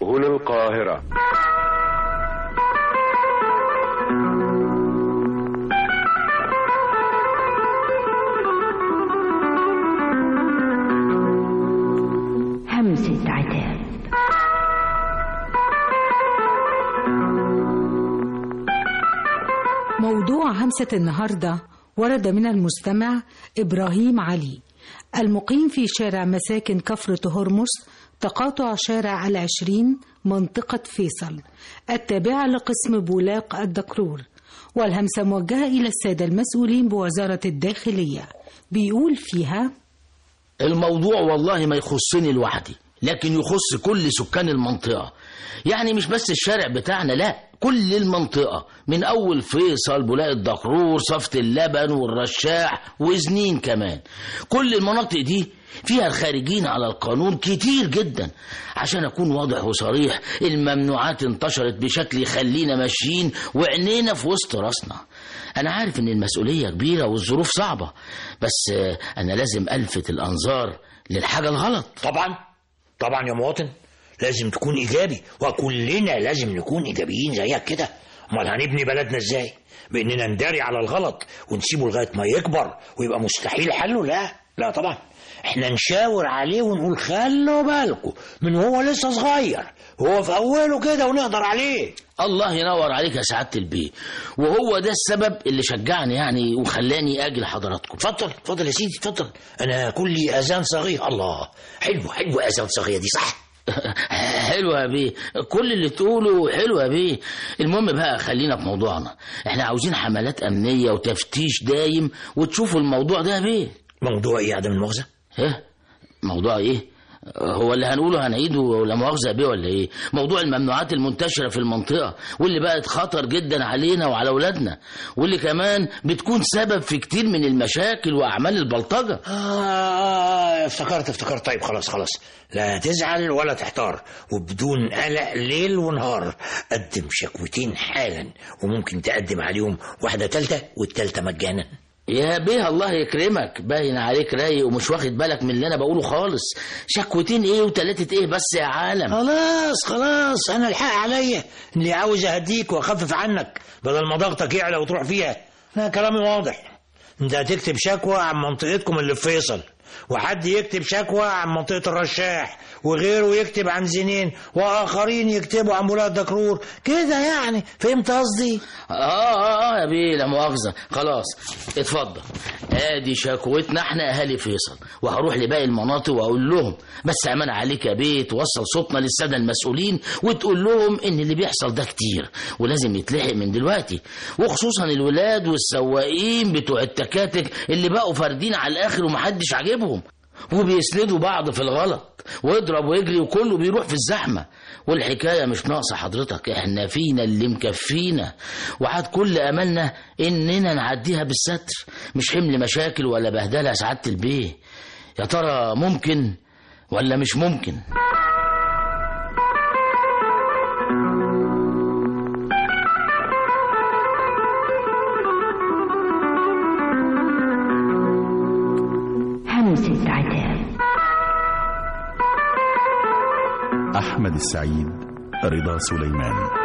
سبل القاهرة همسة عتاب موضوع همسة النهاردة ورد من المستمع إبراهيم علي المقيم في شارع مساكن كفر هرمس تقاطع شارع العشرين منطقة فيصل التابعة لقسم بولاق الدكرور والهمسة موجهة إلى السادة المسؤولين بوزارة الداخلية بيقول فيها الموضوع والله ما يخصني لوحدي لكن يخص كل سكان المنطقة يعني مش بس الشارع بتاعنا لا كل المنطقة من أول فيصل بولاق الدكرور صفة اللبن والرشاح وزنين كمان كل المناطق دي فيها الخارجين على القانون كتير جدا عشان أكون واضح وصريح الممنوعات انتشرت بشكل يخلينا ماشيين وعينينا في وسط راسنا أنا عارف إن المسؤولية كبيرة والظروف صعبة بس آه، أنا لازم ألفت الأنظار للحاجة الغلط طبعا طبعا يا مواطن لازم تكون ايجابي وكلنا لازم نكون ايجابيين زيك كده امال هنبني بلدنا ازاي باننا نداري على الغلط ونسيبه لغايه ما يكبر ويبقى مستحيل حله لا لا طبعا احنا نشاور عليه ونقول خلوا بالكم من هو لسه صغير هو في اوله كده ونقدر عليه الله ينور عليك يا سعادة البيه وهو ده السبب اللي شجعني يعني وخلاني أجي لحضراتكم اتفضل اتفضل يا سيدي اتفضل انا كلي اذان صغير الله حلو حلو اذان صغير دي صح حلوة يا بيه كل اللي تقوله حلوة يا بيه المهم بقى خلينا في موضوعنا احنا عاوزين حملات أمنية وتفتيش دايم وتشوفوا الموضوع ده يا بيه موضوع ايه يا عدم المؤاخذه ايه موضوع ايه هو اللي هنقوله هنعيده ولا مؤاخذة بيه ولا ايه موضوع الممنوعات المنتشرة في المنطقة واللي بقت خطر جدا علينا وعلى اولادنا واللي كمان بتكون سبب في كتير من المشاكل واعمال البلطجة آه افتكرت افتكرت طيب خلاص خلاص لا تزعل ولا تحتار وبدون قلق ليل ونهار قدم شكوتين حالا وممكن تقدم عليهم واحدة تالتة والتالتة مجانا يا بيه الله يكرمك باين عليك رايق ومش واخد بالك من اللي انا بقوله خالص شكوتين ايه وتلاتة ايه بس يا عالم خلاص خلاص انا الحق عليا اللي عاوز اهديك واخفف عنك بدل ما ضغطك يعلى وتروح فيها انا كلامي واضح انت هتكتب شكوى عن منطقتكم اللي في فيصل وحد يكتب شكوى عن منطقة الرشاح وغيره يكتب عن زنين وآخرين يكتبوا عن بلاد دكرور كده يعني فهمت قصدي؟ اه اه اه يا بيه لا مؤاخذة خلاص اتفضل ادي شكوتنا احنا اهالي فيصل وهروح لباقي المناطق واقول لهم بس امان عليك يا بيه توصل صوتنا للسادة المسؤولين وتقول لهم ان اللي بيحصل ده كتير ولازم يتلحق من دلوقتي وخصوصا الولاد والسواقين بتوع التكاتك اللي بقوا فاردين على الاخر ومحدش عاجبهم وبيسندوا بعض في الغلط واضرب ويجري وكله بيروح في الزحمة والحكاية مش ناقصة حضرتك احنا فينا اللي مكفينا وعاد كل أملنا إننا نعديها بالستر مش حمل مشاكل ولا بهدلة يا سعادة البيه يا ترى ممكن ولا مش ممكن همسة عتاب أحمد السعيد رضا سليمان